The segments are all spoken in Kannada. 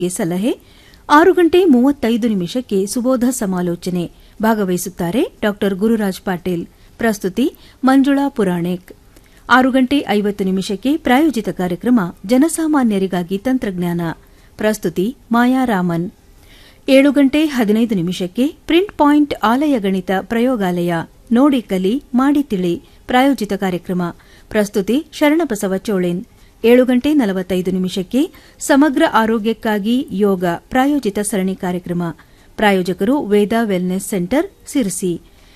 ಸಲಹೆ ಆರು ಗಂಟೆ ಮೂವತ್ತೈದು ನಿಮಿಷಕ್ಕೆ ಸುಬೋಧ ಸಮಾಲೋಚನೆ ಭಾಗವಹಿಸುತ್ತಾರೆ ಡಾ ಗುರುರಾಜ್ ಪಾಟೀಲ್ ಪ್ರಸ್ತುತಿ ಮಂಜುಳಾ ಪುರಾಣಿಕ್ ಆರು ಗಂಟೆ ಐವತ್ತು ನಿಮಿಷಕ್ಕೆ ಪ್ರಾಯೋಜಿತ ಕಾರ್ಯಕ್ರಮ ಜನಸಾಮಾನ್ಯರಿಗಾಗಿ ತಂತ್ರಜ್ಞಾನ ಪ್ರಸ್ತುತಿ ಮಾಯಾ ರಾಮನ್ ಏಳು ಗಂಟೆ ಹದಿನೈದು ನಿಮಿಷಕ್ಕೆ ಪ್ರಿಂಟ್ ಪಾಯಿಂಟ್ ಆಲಯ ಗಣಿತ ಪ್ರಯೋಗಾಲಯ ನೋಡಿ ಕಲಿ ಮಾಡಿ ತಿಳಿ ಪ್ರಾಯೋಜಿತ ಕಾರ್ಯಕ್ರಮ ಪ್ರಸ್ತುತಿ ಶರಣಬಸವ ಚೋಳೇನ್ ಏಳು ಗಂಟೆ ನಲವತ್ತೈದು ನಿಮಿಷಕ್ಕೆ ಸಮಗ್ರ ಆರೋಗ್ಯಕ್ಕಾಗಿ ಯೋಗ ಪ್ರಾಯೋಜಿತ ಸರಣಿ ಕಾರ್ಯಕ್ರಮ ಪ್ರಾಯೋಜಕರು ವೇದಾ ವೆಲ್ನೆಸ್ ಸೆಂಟರ್ ಸಿರಸಿ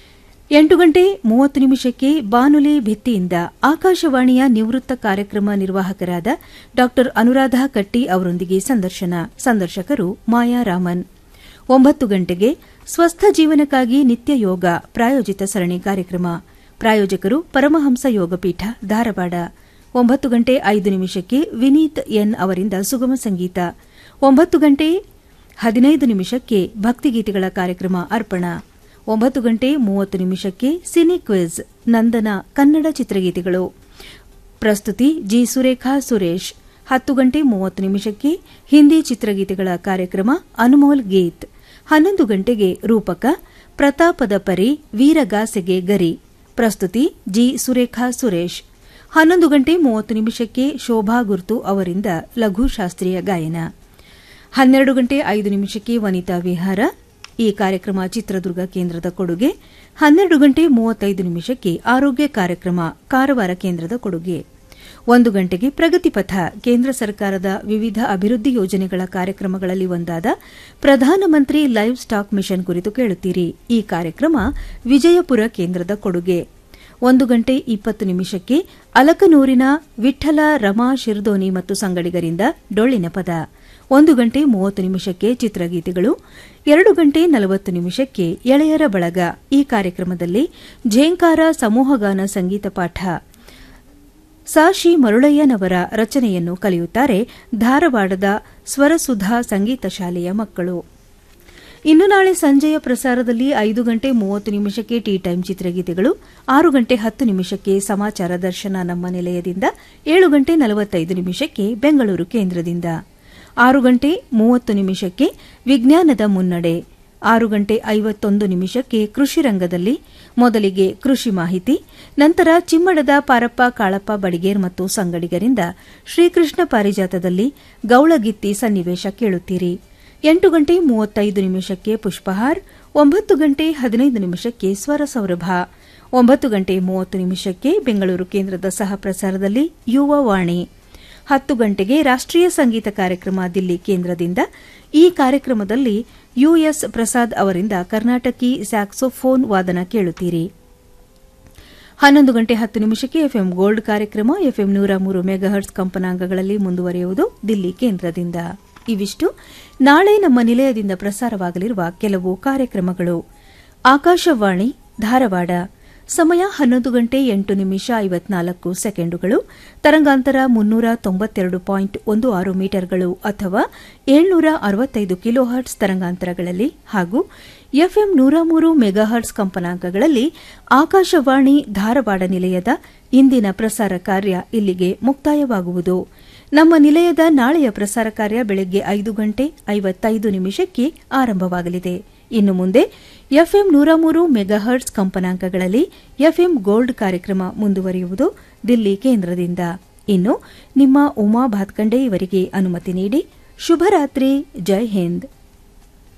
ಎಂಟು ಗಂಟೆ ಮೂವತ್ತು ನಿಮಿಷಕ್ಕೆ ಬಾನುಲಿ ಭಿತ್ತಿಯಿಂದ ಆಕಾಶವಾಣಿಯ ನಿವೃತ್ತ ಕಾರ್ಯಕ್ರಮ ನಿರ್ವಾಹಕರಾದ ಡಾ ಅನುರಾಧ ಕಟ್ಟಿ ಅವರೊಂದಿಗೆ ಸಂದರ್ಶನ ಸಂದರ್ಶಕರು ಮಾಯಾ ರಾಮನ್ ಒಂಬತ್ತು ಗಂಟೆಗೆ ಸ್ವಸ್ಥ ಜೀವನಕ್ಕಾಗಿ ನಿತ್ಯ ಯೋಗ ಪ್ರಾಯೋಜಿತ ಸರಣಿ ಕಾರ್ಯಕ್ರಮ ಪ್ರಾಯೋಜಕರು ಪರಮಹಂಸ ಯೋಗಪೀಠ ಧಾರವಾಡ ಒಂಬತ್ತು ಗಂಟೆ ಐದು ನಿಮಿಷಕ್ಕೆ ವಿನೀತ್ ಎನ್ ಅವರಿಂದ ಸುಗಮ ಸಂಗೀತ ಒಂಬತ್ತು ಗಂಟೆ ಹದಿನೈದು ನಿಮಿಷಕ್ಕೆ ಭಕ್ತಿಗೀತೆಗಳ ಕಾರ್ಯಕ್ರಮ ಅರ್ಪಣಾ ಒಂಬತ್ತು ಗಂಟೆ ಮೂವತ್ತು ನಿಮಿಷಕ್ಕೆ ಸಿನಿ ಕ್ವಿಜ್ ನಂದನ ಕನ್ನಡ ಚಿತ್ರಗೀತೆಗಳು ಪ್ರಸ್ತುತಿ ಜಿ ಸುರೇಖಾ ಸುರೇಶ್ ಹತ್ತು ಗಂಟೆ ಮೂವತ್ತು ನಿಮಿಷಕ್ಕೆ ಹಿಂದಿ ಚಿತ್ರಗೀತೆಗಳ ಕಾರ್ಯಕ್ರಮ ಅನುಮೋಲ್ ಗೀತ್ ಹನ್ನೊಂದು ಗಂಟೆಗೆ ರೂಪಕ ಪ್ರತಾಪದ ಪರಿ ವೀರಗಾಸೆಗೆ ಗರಿ ಪ್ರಸ್ತುತಿ ಜಿ ಸುರೇಖಾ ಸುರೇಶ್ ಹನ್ನೊಂದು ಗಂಟೆ ಮೂವತ್ತು ನಿಮಿಷಕ್ಕೆ ಶೋಭಾ ಗುರ್ತು ಅವರಿಂದ ಲಘು ಶಾಸ್ತ್ರೀಯ ಗಾಯನ ಹನ್ನೆರಡು ಗಂಟೆ ಐದು ನಿಮಿಷಕ್ಕೆ ವನಿತಾ ವಿಹಾರ ಈ ಕಾರ್ಯಕ್ರಮ ಚಿತ್ರದುರ್ಗ ಕೇಂದ್ರದ ಕೊಡುಗೆ ಹನ್ನೆರಡು ಗಂಟೆ ಮೂವತ್ತೈದು ನಿಮಿಷಕ್ಕೆ ಆರೋಗ್ಯ ಕಾರ್ಯಕ್ರಮ ಕಾರವಾರ ಕೇಂದ್ರದ ಕೊಡುಗೆ ಒಂದು ಗಂಟೆಗೆ ಪ್ರಗತಿಪಥ ಕೇಂದ್ರ ಸರ್ಕಾರದ ವಿವಿಧ ಅಭಿವೃದ್ಧಿ ಯೋಜನೆಗಳ ಕಾರ್ಯಕ್ರಮಗಳಲ್ಲಿ ಒಂದಾದ ಪ್ರಧಾನಮಂತ್ರಿ ಲೈವ್ ಸ್ಟಾಕ್ ಮಿಷನ್ ಕುರಿತು ಕೇಳುತ್ತೀರಿ ಈ ಕಾರ್ಯಕ್ರಮ ವಿಜಯಪುರ ಕೇಂದ್ರದ ಕೊಡುಗೆ ಒಂದು ಗಂಟೆ ಇಪ್ಪತ್ತು ನಿಮಿಷಕ್ಕೆ ಅಲಕನೂರಿನ ವಿಠಲ ರಮಾ ಶಿರ್ದೋನಿ ಮತ್ತು ಸಂಗಡಿಗರಿಂದ ಡೊಳ್ಳಿನ ಪದ ಒಂದು ಗಂಟೆ ಮೂವತ್ತು ನಿಮಿಷಕ್ಕೆ ಚಿತ್ರಗೀತೆಗಳು ಎರಡು ಗಂಟೆ ನಲವತ್ತು ನಿಮಿಷಕ್ಕೆ ಎಳೆಯರ ಬಳಗ ಈ ಕಾರ್ಯಕ್ರಮದಲ್ಲಿ ಝೇಂಕಾರ ಸಮೂಹಗಾನ ಸಂಗೀತ ಪಾಠ ಸಾಶಿ ಮರುಳಯ್ಯನವರ ರಚನೆಯನ್ನು ಕಲಿಯುತ್ತಾರೆ ಧಾರವಾಡದ ಸ್ವರಸುಧಾ ಸಂಗೀತ ಶಾಲೆಯ ಮಕ್ಕಳು ಇನ್ನು ನಾಳೆ ಸಂಜೆಯ ಪ್ರಸಾರದಲ್ಲಿ ಐದು ಗಂಟೆ ಮೂವತ್ತು ನಿಮಿಷಕ್ಕೆ ಟೀ ಟೈಮ್ ಚಿತ್ರಗೀತೆಗಳು ಆರು ಗಂಟೆ ಹತ್ತು ನಿಮಿಷಕ್ಕೆ ಸಮಾಚಾರ ದರ್ಶನ ನಮ್ಮ ನಿಲಯದಿಂದ ಏಳು ಗಂಟೆ ನಲವತ್ತೈದು ನಿಮಿಷಕ್ಕೆ ಬೆಂಗಳೂರು ಕೇಂದ್ರದಿಂದ ಆರು ಗಂಟೆ ಮೂವತ್ತು ನಿಮಿಷಕ್ಕೆ ವಿಜ್ಞಾನದ ಮುನ್ನಡೆ ಆರು ಗಂಟೆ ಐವತ್ತೊಂದು ನಿಮಿಷಕ್ಕೆ ಕೃಷಿ ರಂಗದಲ್ಲಿ ಮೊದಲಿಗೆ ಕೃಷಿ ಮಾಹಿತಿ ನಂತರ ಚಿಮ್ಮಡದ ಪಾರಪ್ಪ ಕಾಳಪ್ಪ ಬಡಿಗೇರ್ ಮತ್ತು ಸಂಗಡಿಗರಿಂದ ಶ್ರೀಕೃಷ್ಣ ಪಾರಿಜಾತದಲ್ಲಿ ಗೌಳಗಿತ್ತಿ ಸನ್ನಿವೇಶ ಕೇಳುತ್ತೀರಿ ಎಂಟು ಗಂಟೆ ಮೂವತ್ತೈದು ನಿಮಿಷಕ್ಕೆ ಪುಷ್ಪಹಾರ್ ಒಂಬತ್ತು ಗಂಟೆ ಹದಿನೈದು ನಿಮಿಷಕ್ಕೆ ಸ್ವರ ಸೌರಭ ಒಂಬತ್ತು ಗಂಟೆ ಮೂವತ್ತು ನಿಮಿಷಕ್ಕೆ ಬೆಂಗಳೂರು ಕೇಂದ್ರದ ಸಹ ಪ್ರಸಾರದಲ್ಲಿ ಯುವ ವಾಣಿ ಹತ್ತು ಗಂಟೆಗೆ ರಾಷ್ಟೀಯ ಸಂಗೀತ ಕಾರ್ಯಕ್ರಮ ದಿಲ್ಲಿ ಕೇಂದ್ರದಿಂದ ಈ ಕಾರ್ಯಕ್ರಮದಲ್ಲಿ ಯುಎಸ್ ಪ್ರಸಾದ್ ಅವರಿಂದ ಕರ್ನಾಟಕಿ ಸ್ಯಾಕ್ಸೋಫೋನ್ ವಾದನ ಕೇಳುತ್ತೀರಿ ಹನ್ನೊಂದು ಗಂಟೆ ಹತ್ತು ನಿಮಿಷಕ್ಕೆ ಎಫ್ಎಂ ಗೋಲ್ಡ್ ಕಾರ್ಯಕ್ರಮ ಎಫ್ಎಂ ನೂರ ಮೂರು ಮೆಗಾಹರ್ಟ್ಸ್ ಕಂಪನಾಂಗಗಳಲ್ಲಿ ಮುಂದುವರಿಯುವುದು ದಿಲ್ಲಿ ಕೇಂದ್ರದಿಂದ ಇವಿಷ್ಟು ನಾಳೆ ನಮ್ಮ ನಿಲಯದಿಂದ ಪ್ರಸಾರವಾಗಲಿರುವ ಕೆಲವು ಕಾರ್ಯಕ್ರಮಗಳು ಆಕಾಶವಾಣಿ ಧಾರವಾಡ ಸಮಯ ಹನ್ನೊಂದು ಗಂಟೆ ಎಂಟು ನಿಮಿಷ ಐವತ್ನಾಲ್ಕು ಸೆಕೆಂಡುಗಳು ತರಂಗಾಂತರ ಮುನ್ನೂರ ತೊಂಬತ್ತೆರಡು ಪಾಯಿಂಟ್ ಒಂದು ಆರು ಮೀಟರ್ಗಳು ಅಥವಾ ಏಳ್ನೂರ ಅರವತ್ತೈದು ಕಿಲೋಹರ್ಟ್ಸ್ ತರಂಗಾಂತರಗಳಲ್ಲಿ ಹಾಗೂ ಎಫ್ಎಂ ನೂರ ಮೂರು ಮೆಗಾಹರ್ಟ್ಸ್ ಕಂಪನಾಂಕಗಳಲ್ಲಿ ಆಕಾಶವಾಣಿ ಧಾರವಾಡ ನಿಲಯದ ಇಂದಿನ ಪ್ರಸಾರ ಕಾರ್ಯ ಇಲ್ಲಿಗೆ ಮುಕ್ತಾಯವಾಗುವುದು ನಮ್ಮ ನಿಲಯದ ನಾಳೆಯ ಪ್ರಸಾರ ಕಾರ್ಯ ಬೆಳಗ್ಗೆ ಐದು ಗಂಟೆ ಐವತ್ತೈದು ನಿಮಿಷಕ್ಕೆ ಆರಂಭವಾಗಲಿದೆ ಇನ್ನು ಮುಂದೆ ಎಫ್ಎಂ ನೂರ ಮೂರು ಮೆಗಾಹರ್ಟ್ಸ್ ಕಂಪನಾಂಕಗಳಲ್ಲಿ ಎಫ್ಎಂ ಗೋಲ್ಡ್ ಕಾರ್ಯಕ್ರಮ ಮುಂದುವರಿಯುವುದು ದಿಲ್ಲಿ ಕೇಂದ್ರದಿಂದ ಇನ್ನು ನಿಮ್ಮ ಉಮಾ ಭಾತ್ಕಂಡೆ ಇವರಿಗೆ ಅನುಮತಿ ನೀಡಿ ಶುಭರಾತ್ರಿ ಜೈ ಹಿಂದ್